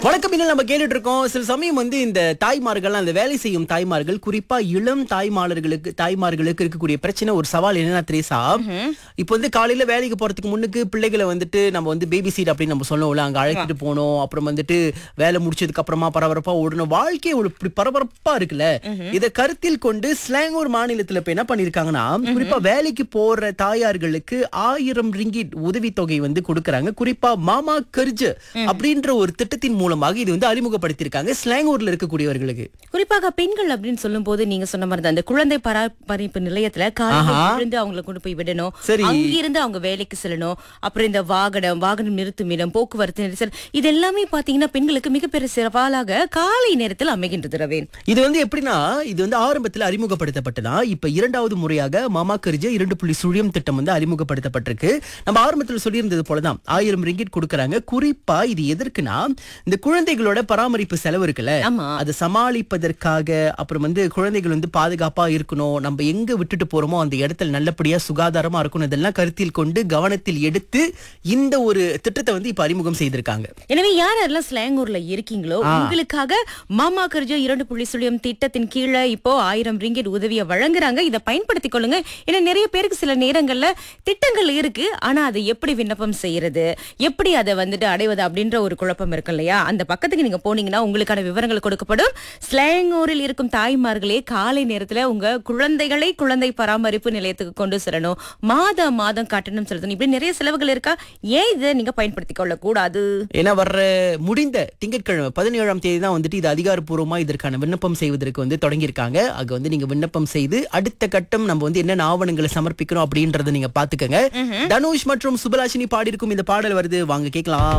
வணக்கம் இன்னும் நம்ம கேட்டுட்டு இருக்கோம் சில சமயம் வந்து இந்த தாய்மார்கள் அந்த வேலை செய்யும் தாய்மார்கள் குறிப்பா இளம் தாய்மார்களுக்கு தாய்மார்களுக்கு இருக்கக்கூடிய பிரச்சனை ஒரு சவால் என்னன்னா திரேசா இப்போ வந்து காலையில வேலைக்கு போறதுக்கு முன்னுக்கு பிள்ளைகளை வந்துட்டு நம்ம வந்து பேபி சீட் அப்படின்னு நம்ம சொல்லுவோம்ல அங்க அழைச்சிட்டு போனோம் அப்புறம் வந்துட்டு வேலை முடிச்சதுக்கு அப்புறமா பரபரப்பா ஓடணும் வாழ்க்கை ஒரு இப்படி பரபரப்பா இருக்குல்ல இத கருத்தில் கொண்டு ஸ்லாங்கூர் மாநிலத்துல இப்ப என்ன பண்ணிருக்காங்கன்னா குறிப்பா வேலைக்கு போற தாயார்களுக்கு ஆயிரம் ரிங்கிட் உதவித்தொகை வந்து கொடுக்கறாங்க குறிப்பா மாமா கர்ஜ் அப்படின்ற ஒரு திட்டத்தின் மூலமாக இது வந்து அறிமுகப்படுத்தியிருக்காங்க ஸ்லாங்கூர்ல இருக்கக்கூடியவர்களுக்கு குறிப்பாக பெண்கள் அப்படின்னு சொல்லும் போது நீங்க சொன்ன மாதிரி தான் அந்த குழந்தை பராமரிப்பு நிலையத்துல காலையில ஆஹா. விழுந்து அவங்களை கொண்டு போய் விடணும் சரி. அங்கிருந்து அவங்க வேலைக்கு செல்லணும் அப்புறம் இந்த வாகனம் வாகனம் நிறுத்தும் இடம் போக்குவரத்து நெரிசல் இது எல்லாமே பாத்தீங்கன்னா பெண்களுக்கு மிகப்பெரிய சவாலாக காலை நேரத்தில் அமைகின்றது ரவேன் இது வந்து எப்படின்னா இது வந்து ஆரம்பத்தில் அறிமுகப்படுத்தப்பட்டதா இப்ப இரண்டாவது முறையாக மாமா கரிஜ இரண்டு புள்ளி சுழியம் திட்டம் வந்து அறிமுகப்படுத்தப்பட்டிருக்கு நம்ம ஆரம்பத்தில் சொல்லியிருந்தது போலதான் ஆயிரம் ரிங்கிட் கொடுக்கறாங்க குறிப்பா இது எதற்குனா இந்த குழந்தைகளோட பராமரிப்பு செலவு இருக்குல்ல ஆமா. அதை சமாளிப்பதற்காக அப்புறம் வந்து குழந்தைகள் வந்து பாதுகாப்பா இருக்கணும் நம்ம எங்க விட்டுட்டு போறோமோ அந்த இடத்துல நல்லபடியா சுகாதாரமா இருக்கணும் இதெல்லாம் கருத்தில் கொண்டு கவனத்தில் எடுத்து இந்த ஒரு திட்டத்தை வந்து இப்ப அறிமுகம் செய்திருக்காங்க எனவே யார் யாரெல்லாம் ஸ்லாங்கூர்ல இருக்கீங்களோ உங்களுக்காக மாமா கர்ஜோ இரண்டு புள்ளி சுழியம் திட்டத்தின் கீழே இப்போ ஆயிரம் ரிங்கெட் உதவியை வழங்குறாங்க இதை பயன்படுத்திக் கொள்ளுங்க ஏன்னா நிறைய பேருக்கு சில நேரங்கள்ல திட்டங்கள் இருக்கு ஆனா அதை எப்படி விண்ணப்பம் செய்யறது எப்படி அதை வந்துட்டு அடைவது அப்படின்ற ஒரு குழப்பம் இருக்கு இல்லையா அந்த பக்கத்துக்கு நீங்க போனீங்கன்னா உங்களுக்கான விவரங்கள் கொடுக்கப்படும் ஸ்லாங்கூரில் இருக்கும் தாய்மார்களே காலை நேரத்துல உங்க குழந்தைகளை குழந்தை பராமரிப்பு நிலையத்துக்கு கொண்டு செல்லணும் மாதம் மாதம் கட்டணம் செலுத்தணும் இப்படி நிறைய செலவுகள் இருக்கா ஏன் இதை நீங்க பயன்படுத்திக் கொள்ள கூடாது ஏன்னா வர்ற முடிந்த திங்கட்கிழமை பதினேழாம் தேதி தான் வந்துட்டு இது அதிகாரப்பூர்வமா இதற்கான விண்ணப்பம் செய்வதற்கு வந்து தொடங்கியிருக்காங்க அங்க வந்து நீங்க விண்ணப்பம் செய்து அடுத்த கட்டம் நம்ம வந்து என்னென்ன ஆவணங்களை சமர்ப்பிக்கிறோம் அப்படின்றத நீங்க பாத்துக்கங்க தனுஷ் மற்றும் சுபலாஷினி பாடியிருக்கும் இந்த பாடல் வருது வாங்க கேட்கலாம்